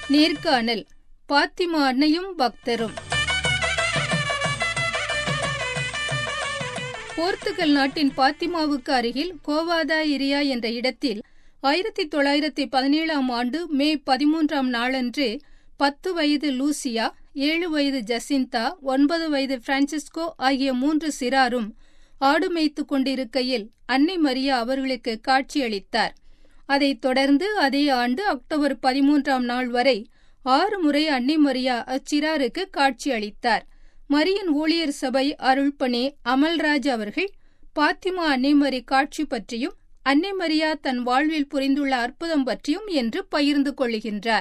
நேர்காணல் பாத்திமா அன்னையும் பக்தரும் போர்த்துகல் நாட்டின் பாத்திமாவுக்கு அருகில் கோவாதா இரியா என்ற இடத்தில் ஆயிரத்தி தொள்ளாயிரத்தி பதினேழாம் ஆண்டு மே பதிமூன்றாம் நாளன்று பத்து வயது லூசியா ஏழு வயது ஜசிந்தா ஒன்பது வயது பிரான்சிஸ்கோ ஆகிய மூன்று சிறாரும் ஆடு மேய்த்துக் கொண்டிருக்கையில் அன்னை மரியா அவர்களுக்கு காட்சியளித்தார் அதைத் தொடர்ந்து அதே ஆண்டு அக்டோபர் பதிமூன்றாம் நாள் வரை ஆறு முறை அன்னை மரியா அச்சிறாருக்கு காட்சியளித்தார் மரியின் ஊழியர் சபை அருள்பணி அமல்ராஜ் அவர்கள் பாத்திமா அன்னைமரி காட்சி பற்றியும் அன்னை மரியா தன் வாழ்வில் புரிந்துள்ள அற்புதம் பற்றியும் என்று பகிர்ந்து கொள்ளுகின்றார்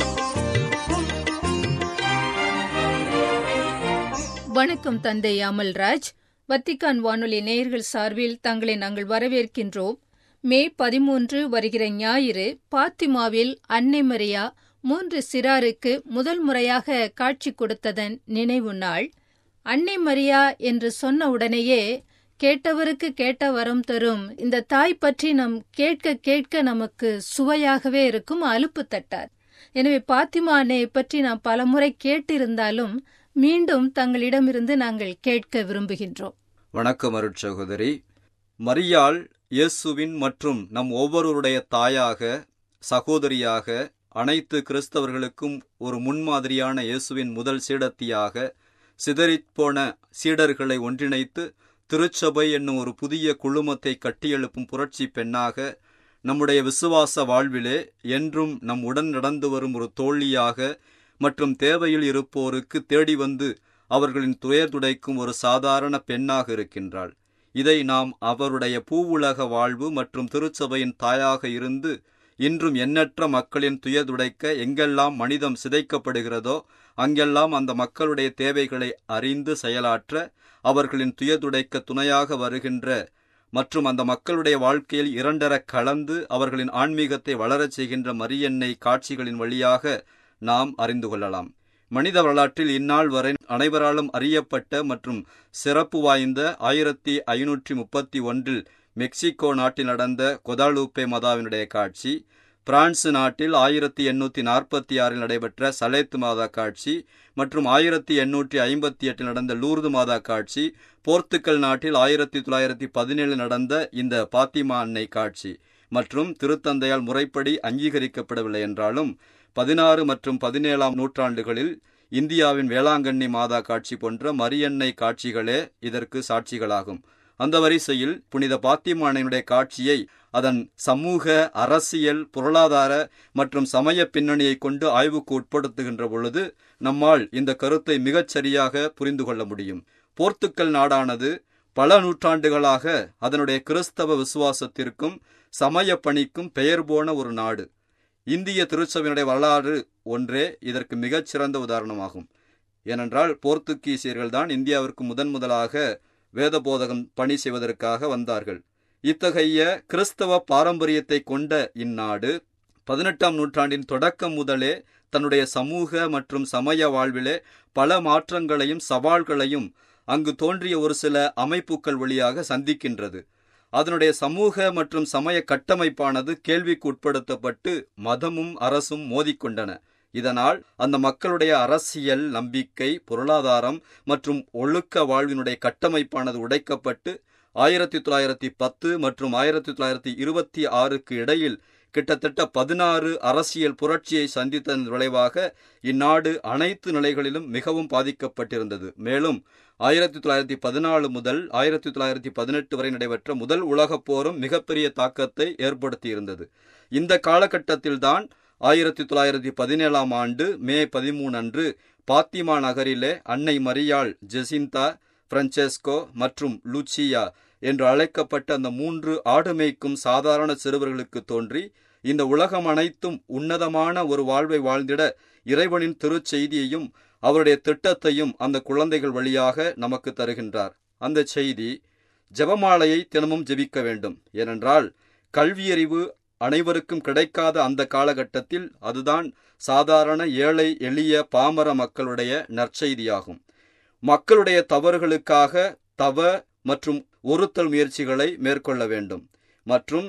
வணக்கம் தந்தை அமல்ராஜ் வத்திக்கான் வானொலி நேயர்கள் சார்பில் தங்களை நாங்கள் வரவேற்கின்றோம் மே பதிமூன்று வருகிற ஞாயிறு பாத்திமாவில் அன்னை மரியா மூன்று சிறாருக்கு முதல் முறையாக காட்சி கொடுத்ததன் நினைவு நாள் அன்னை மரியா என்று சொன்ன உடனேயே கேட்டவருக்கு கேட்ட வரம் தரும் இந்த தாய் பற்றி நம் கேட்க கேட்க நமக்கு சுவையாகவே இருக்கும் அலுப்பு தட்டார் எனவே பாத்திமா அன்னையை பற்றி நாம் பலமுறை கேட்டிருந்தாலும் மீண்டும் தங்களிடமிருந்து நாங்கள் கேட்க விரும்புகின்றோம் வணக்கம் அருட்சகோதரி மரியாள் இயேசுவின் மற்றும் நம் ஒவ்வொருவருடைய தாயாக சகோதரியாக அனைத்து கிறிஸ்தவர்களுக்கும் ஒரு முன்மாதிரியான இயேசுவின் முதல் சீடத்தியாக சிதறிப்போன சீடர்களை ஒன்றிணைத்து திருச்சபை என்னும் ஒரு புதிய குழுமத்தை கட்டியெழுப்பும் புரட்சி பெண்ணாக நம்முடைய விசுவாச வாழ்விலே என்றும் நம் உடன் நடந்து வரும் ஒரு தோழியாக மற்றும் தேவையில் இருப்போருக்கு தேடி வந்து அவர்களின் துயர் துடைக்கும் ஒரு சாதாரண பெண்ணாக இருக்கின்றாள் இதை நாம் அவருடைய பூவுலக வாழ்வு மற்றும் திருச்சபையின் தாயாக இருந்து இன்றும் எண்ணற்ற மக்களின் துயர் துடைக்க எங்கெல்லாம் மனிதம் சிதைக்கப்படுகிறதோ அங்கெல்லாம் அந்த மக்களுடைய தேவைகளை அறிந்து செயலாற்ற அவர்களின் துயர் துடைக்க துணையாக வருகின்ற மற்றும் அந்த மக்களுடைய வாழ்க்கையில் இரண்டர கலந்து அவர்களின் ஆன்மீகத்தை வளரச் செய்கின்ற மரியெண்ணெய் காட்சிகளின் வழியாக நாம் அறிந்து கொள்ளலாம் மனித வரலாற்றில் இந்நாள் வரை அனைவராலும் அறியப்பட்ட மற்றும் சிறப்பு வாய்ந்த ஆயிரத்தி ஐநூற்றி முப்பத்தி ஒன்றில் மெக்சிகோ நாட்டில் நடந்த கொதாலூப்பே மதாவினுடைய காட்சி பிரான்சு நாட்டில் ஆயிரத்தி எண்ணூற்றி நாற்பத்தி ஆறில் நடைபெற்ற சலேத்து மாதா காட்சி மற்றும் ஆயிரத்தி எண்ணூற்றி ஐம்பத்தி எட்டில் நடந்த லூர்து மாதா காட்சி போர்த்துக்கல் நாட்டில் ஆயிரத்தி தொள்ளாயிரத்தி பதினேழு நடந்த இந்த பாத்திமா அன்னை காட்சி மற்றும் திருத்தந்தையால் முறைப்படி அங்கீகரிக்கப்படவில்லை என்றாலும் பதினாறு மற்றும் பதினேழாம் நூற்றாண்டுகளில் இந்தியாவின் வேளாங்கண்ணி மாதா காட்சி போன்ற மரியன்னை காட்சிகளே இதற்கு சாட்சிகளாகும் அந்த வரிசையில் புனித பாத்திமானையினுடைய காட்சியை அதன் சமூக அரசியல் பொருளாதார மற்றும் சமய பின்னணியை கொண்டு ஆய்வுக்கு உட்படுத்துகின்ற பொழுது நம்மால் இந்த கருத்தை மிகச் சரியாக புரிந்து கொள்ள முடியும் போர்த்துக்கல் நாடானது பல நூற்றாண்டுகளாக அதனுடைய கிறிஸ்தவ விசுவாசத்திற்கும் சமய பணிக்கும் பெயர் போன ஒரு நாடு இந்திய திருச்சபையினுடைய வரலாறு ஒன்றே இதற்கு மிகச் சிறந்த உதாரணமாகும் ஏனென்றால் போர்த்துகீசியர்கள் தான் இந்தியாவிற்கு முதன் முதலாக வேத போதகம் பணி செய்வதற்காக வந்தார்கள் இத்தகைய கிறிஸ்தவ பாரம்பரியத்தை கொண்ட இந்நாடு பதினெட்டாம் நூற்றாண்டின் தொடக்கம் முதலே தன்னுடைய சமூக மற்றும் சமய வாழ்விலே பல மாற்றங்களையும் சவால்களையும் அங்கு தோன்றிய ஒரு சில அமைப்புகள் வழியாக சந்திக்கின்றது அதனுடைய சமூக மற்றும் சமய கட்டமைப்பானது கேள்விக்கு உட்படுத்தப்பட்டு மதமும் அரசும் மோதிக்கொண்டன இதனால் அந்த மக்களுடைய அரசியல் நம்பிக்கை பொருளாதாரம் மற்றும் ஒழுக்க வாழ்வினுடைய கட்டமைப்பானது உடைக்கப்பட்டு ஆயிரத்தி தொள்ளாயிரத்தி பத்து மற்றும் ஆயிரத்தி தொள்ளாயிரத்தி இருபத்தி ஆறுக்கு இடையில் கிட்டத்தட்ட பதினாறு அரசியல் புரட்சியை சந்தித்ததன் விளைவாக இந்நாடு அனைத்து நிலைகளிலும் மிகவும் பாதிக்கப்பட்டிருந்தது மேலும் ஆயிரத்தி தொள்ளாயிரத்தி பதினாலு முதல் ஆயிரத்தி தொள்ளாயிரத்தி பதினெட்டு வரை நடைபெற்ற முதல் உலகப் போரும் மிகப்பெரிய தாக்கத்தை ஏற்படுத்தியிருந்தது இந்த காலகட்டத்தில்தான் ஆயிரத்தி தொள்ளாயிரத்தி பதினேழாம் ஆண்டு மே பதிமூணு அன்று பாத்திமா நகரிலே அன்னை மரியாள் ஜெசிந்தா பிரான்செஸ்கோ மற்றும் லூச்சியா என்று அழைக்கப்பட்ட அந்த மூன்று ஆடுமைக்கும் சாதாரண சிறுவர்களுக்கு தோன்றி இந்த உலகம் அனைத்தும் உன்னதமான ஒரு வாழ்வை வாழ்ந்திட இறைவனின் திருச்செய்தியையும் அவருடைய திட்டத்தையும் அந்த குழந்தைகள் வழியாக நமக்கு தருகின்றார் அந்த செய்தி ஜெபமாலையை தினமும் ஜெபிக்க வேண்டும் ஏனென்றால் கல்வியறிவு அனைவருக்கும் கிடைக்காத அந்த காலகட்டத்தில் அதுதான் சாதாரண ஏழை எளிய பாமர மக்களுடைய நற்செய்தியாகும் மக்களுடைய தவறுகளுக்காக தவ மற்றும் ஒருத்தல் முயற்சிகளை மேற்கொள்ள வேண்டும் மற்றும்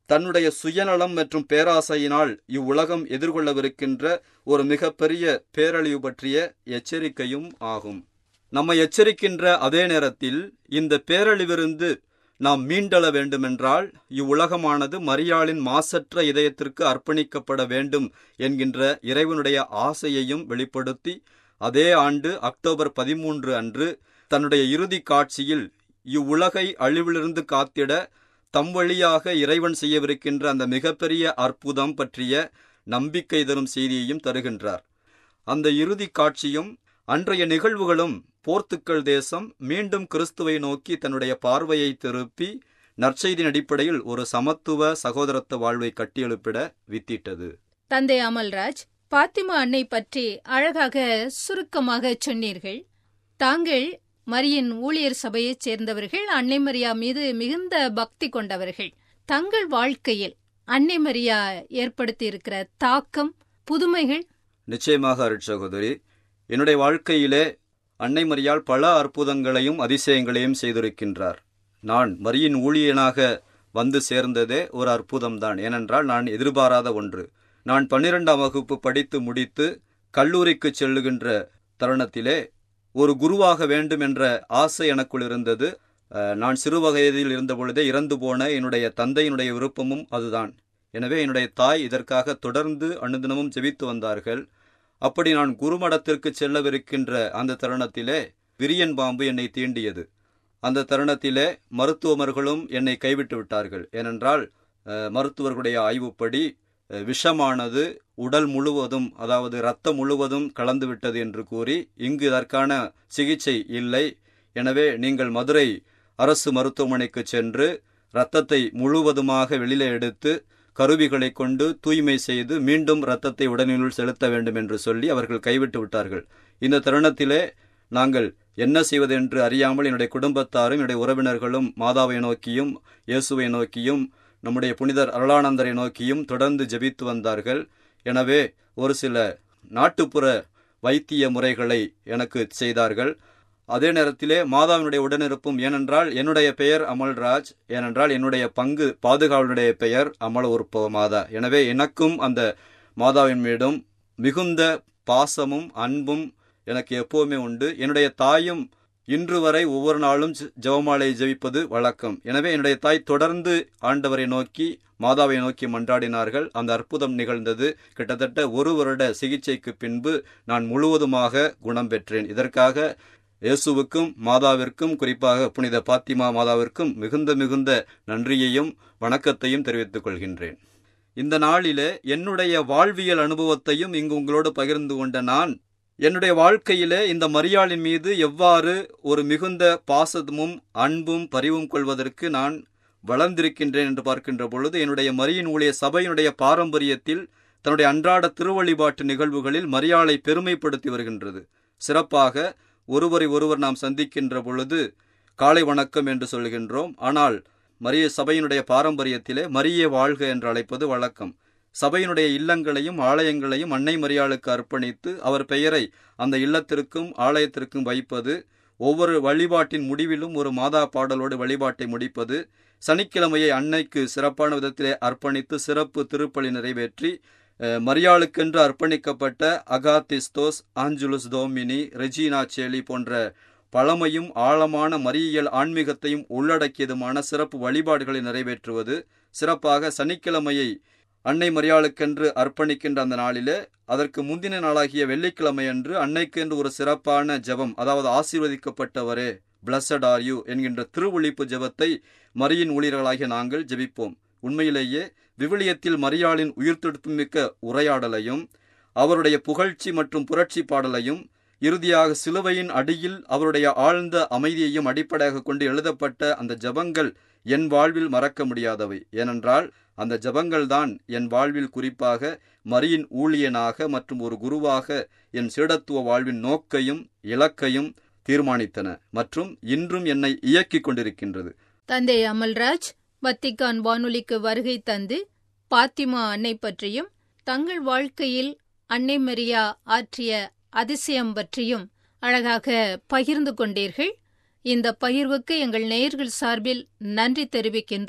தன்னுடைய சுயநலம் மற்றும் பேராசையினால் இவ்வுலகம் எதிர்கொள்ளவிருக்கின்ற ஒரு மிகப்பெரிய பேரழிவு பற்றிய எச்சரிக்கையும் ஆகும் நம்மை எச்சரிக்கின்ற அதே நேரத்தில் இந்த பேரழிவிருந்து நாம் மீண்டெழ வேண்டுமென்றால் இவ்வுலகமானது மரியாளின் மாசற்ற இதயத்திற்கு அர்ப்பணிக்கப்பட வேண்டும் என்கின்ற இறைவனுடைய ஆசையையும் வெளிப்படுத்தி அதே ஆண்டு அக்டோபர் பதிமூன்று அன்று தன்னுடைய இறுதி காட்சியில் இவ்வுலகை அழிவிலிருந்து காத்திட தம் வழியாக இறைவன் செய்யவிருக்கின்ற அந்த மிகப்பெரிய அற்புதம் பற்றிய நம்பிக்கை தரும் செய்தியையும் தருகின்றார் அந்த இறுதி காட்சியும் அன்றைய நிகழ்வுகளும் போர்த்துக்கல் தேசம் மீண்டும் கிறிஸ்துவை நோக்கி தன்னுடைய பார்வையை திருப்பி நற்செய்தியின் அடிப்படையில் ஒரு சமத்துவ சகோதரத்துவ வாழ்வை கட்டியெழுப்பிட வித்திட்டது தந்தை அமல்ராஜ் பாத்திமா அன்னை பற்றி அழகாக சுருக்கமாக சொன்னீர்கள் தாங்கள் மரியின் ஊழியர் சபையைச் சேர்ந்தவர்கள் அன்னை மரியா மீது மிகுந்த பக்தி கொண்டவர்கள் தங்கள் வாழ்க்கையில் அன்னை மரியா ஏற்படுத்தி இருக்கிற தாக்கம் புதுமைகள் நிச்சயமாக அருட்சகோதரி என்னுடைய வாழ்க்கையிலே அன்னை மரியாள் பல அற்புதங்களையும் அதிசயங்களையும் செய்திருக்கின்றார் நான் மரியின் ஊழியனாக வந்து சேர்ந்ததே ஒரு அற்புதம்தான் ஏனென்றால் நான் எதிர்பாராத ஒன்று நான் பன்னிரெண்டாம் வகுப்பு படித்து முடித்து கல்லூரிக்கு செல்லுகின்ற தருணத்திலே ஒரு குருவாக வேண்டும் என்ற ஆசை எனக்குள் இருந்தது அஹ், நான் சிறு வயதில் இருந்த பொழுதே இறந்து போன என்னுடைய தந்தையினுடைய விருப்பமும் அதுதான் எனவே என்னுடைய தாய் இதற்காக தொடர்ந்து அனுதினமும் ஜெபித்து வந்தார்கள் அப்படி நான் குருமடத்திற்கு செல்லவிருக்கின்ற அந்த தருணத்திலே விரியன் பாம்பு என்னை தீண்டியது அந்த தருணத்திலே மருத்துவமர்களும் என்னை கைவிட்டு விட்டார்கள் ஏனென்றால் அஹ், மருத்துவர்களுடைய ஆய்வுப்படி அஹ், விஷமானது உடல் முழுவதும் அதாவது இரத்தம் முழுவதும் கலந்து விட்டது என்று கூறி இங்கு இதற்கான சிகிச்சை இல்லை எனவே நீங்கள் மதுரை அரசு மருத்துவமனைக்கு சென்று இரத்தத்தை முழுவதுமாக வெளியில எடுத்து கருவிகளை கொண்டு தூய்மை செய்து மீண்டும் இரத்தத்தை உடலினுள் செலுத்த வேண்டும் என்று சொல்லி அவர்கள் கைவிட்டு விட்டார்கள் இந்த தருணத்திலே நாங்கள் என்ன செய்வது என்று அறியாமல் என்னுடைய குடும்பத்தாரும் என்னுடைய உறவினர்களும் மாதாவை நோக்கியும் இயேசுவை நோக்கியும் நம்முடைய புனிதர் அருளானந்தரை நோக்கியும் தொடர்ந்து ஜெபித்து வந்தார்கள் எனவே ஒரு சில நாட்டுப்புற வைத்திய முறைகளை எனக்கு செய்தார்கள் அதே நேரத்திலே மாதாவினுடைய உடனிருப்பும் ஏனென்றால் என்னுடைய பெயர் அமல்ராஜ் ஏனென்றால் என்னுடைய பங்கு பாதுகாவலுடைய பெயர் அமல உற்பவ மாதா எனவே எனக்கும் அந்த மாதாவின் மீதும் மிகுந்த பாசமும் அன்பும் எனக்கு எப்போவுமே உண்டு என்னுடைய தாயும் இன்று வரை ஒவ்வொரு நாளும் ஜ- ஜெபமாலை ஜெபிப்பது வழக்கம் எனவே என்னுடைய தாய் தொடர்ந்து ஆண்டவரை நோக்கி மாதாவை நோக்கி மன்றாடினார்கள் அந்த அற்புதம் நிகழ்ந்தது கிட்டத்தட்ட ஒரு வருட சிகிச்சைக்கு பின்பு நான் முழுவதுமாக குணம் பெற்றேன் இதற்காக இயேசுவுக்கும் மாதாவிற்கும் குறிப்பாக புனித பாத்திமா மாதாவிற்கும் மிகுந்த மிகுந்த நன்றியையும் வணக்கத்தையும் தெரிவித்துக் கொள்கின்றேன் இந்த நாளிலே என்னுடைய வாழ்வியல் அனுபவத்தையும் இங்கு உங்களோடு பகிர்ந்து கொண்ட நான் என்னுடைய வாழ்க்கையிலே இந்த மரியாளின் மீது எவ்வாறு ஒரு மிகுந்த பாசமும் அன்பும் பரிவும் கொள்வதற்கு நான் வளர்ந்திருக்கின்றேன் என்று பார்க்கின்ற பொழுது என்னுடைய மரியின் ஊழிய சபையினுடைய பாரம்பரியத்தில் தன்னுடைய அன்றாட திருவழிபாட்டு நிகழ்வுகளில் மரியாளை பெருமைப்படுத்தி வருகின்றது சிறப்பாக ஒருவரை ஒருவர் நாம் சந்திக்கின்ற பொழுது காலை வணக்கம் என்று சொல்கின்றோம் ஆனால் மரிய சபையினுடைய பாரம்பரியத்திலே மரியே வாழ்க என்று அழைப்பது வழக்கம் சபையினுடைய இல்லங்களையும் ஆலயங்களையும் அன்னை மரியாளுக்கு அர்ப்பணித்து அவர் பெயரை அந்த இல்லத்திற்கும் ஆலயத்திற்கும் வைப்பது ஒவ்வொரு வழிபாட்டின் முடிவிலும் ஒரு மாதா பாடலோடு வழிபாட்டை முடிப்பது சனிக்கிழமையை அன்னைக்கு சிறப்பான விதத்திலே அர்ப்பணித்து சிறப்பு திருப்பலி நிறைவேற்றி அஹ், மரியாளுக்கென்று அர்ப்பணிக்கப்பட்ட அகாத்திஸ்தோஸ் ஆஞ்சுலுஸ் தோமினி ரெஜினா சேலி போன்ற பழமையும் ஆழமான மரியல் ஆன்மீகத்தையும் உள்ளடக்கியதுமான சிறப்பு வழிபாடுகளை நிறைவேற்றுவது சிறப்பாக சனிக்கிழமையை அன்னை மரியாளுக்கென்று அர்ப்பணிக்கின்ற அந்த நாளிலே அதற்கு முந்தின நாளாகிய வெள்ளிக்கிழமையன்று அன்னைக்கென்று ஒரு சிறப்பான ஜெபம் அதாவது ஆசீர்வதிக்கப்பட்டவரே பிளஸட் ஆர் யூ என்கின்ற திருவொழிப்பு ஜெபத்தை மரியின் ஊழியர்களாகிய நாங்கள் ஜெபிப்போம் உண்மையிலேயே விவிலியத்தில் மரியாளின் உயிர்த்தெடுப்பு மிக்க உரையாடலையும் அவருடைய புகழ்ச்சி மற்றும் புரட்சி பாடலையும் இறுதியாக சிலுவையின் அடியில் அவருடைய ஆழ்ந்த அமைதியையும் அடிப்படையாக கொண்டு எழுதப்பட்ட அந்த ஜெபங்கள் என் வாழ்வில் மறக்க முடியாதவை ஏனென்றால் அந்த ஜெபங்கள் தான் என் வாழ்வில் குறிப்பாக மரியின் ஊழியனாக மற்றும் ஒரு குருவாக என் சீடத்துவ வாழ்வின் நோக்கையும் இலக்கையும் தீர்மானித்தன மற்றும் இன்றும் என்னை இயக்கிக் கொண்டிருக்கின்றது தந்தை அமல்ராஜ் வத்திக்கான் வானொலிக்கு வருகை தந்து பாத்திமா அன்னை பற்றியும் தங்கள் வாழ்க்கையில் அன்னை மரியா ஆற்றிய அதிசயம் பற்றியும் அழகாக பகிர்ந்து கொண்டீர்கள் இந்த பகிர்வுக்கு எங்கள் நேயர்கள் சார்பில் நன்றி தெரிவிக்கின்றோம்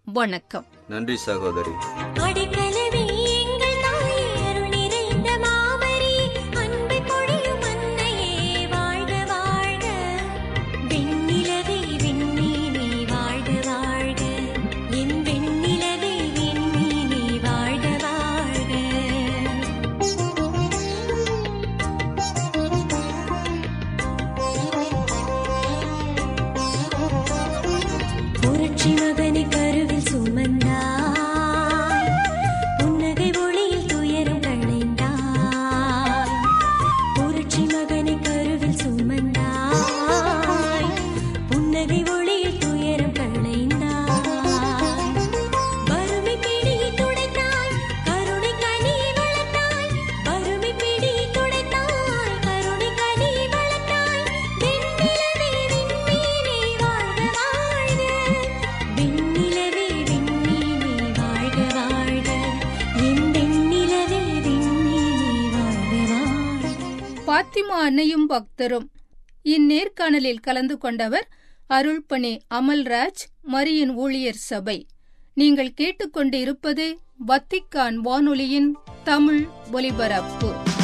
வணக்கம் நன்றி சகோதரி அடைக்கலமே எங்கள் தாயே அருள் நிறைந்த மாமரி அன்பை பொழியும் அன்னையே வாழ்க வாழ்க வெண்ணிலவே விண்மீனே வாழ்க வாழ்க என் வெண்ணிலவே விண்மீனே வாழ்க வாழ்க புரட்சி மகனை கருவில் சுமந்தாய் புன்னகை ஒளியில் துயரம் களைந்தாய் புரட்சி மகனை கருவில் சுமந்தாய் புன்னகை ஒளியில் துயரம் களைந்தாய் வறுமை பிடியை துடைத்தாய் கருணை கனி வளர்த்தாய் வறுமை பிடியை துடைத்தாய் கருணை கனி வளர்த்தாய் வெண்ணிலவே விண்மீனே வாழ்க வாழ்க வெண்ணிலவே விண்மீனே வாழ்க வாழ்க என் வெண்ணிலவே விண்மீனே வாழ்க வாழ்க பாத்திமா அன்னையும் பக்தரும் இந்நேர்காணலில் கலந்து கொண்டவர் அருள்பணி அமல்ராஜ் மரியின் ஊழியர் சபை நீங்கள் கேட்டுக்கொண்டு இருப்பது வத்திக்கான் வானொலியின் தமிழ் ஒலிபரப்பு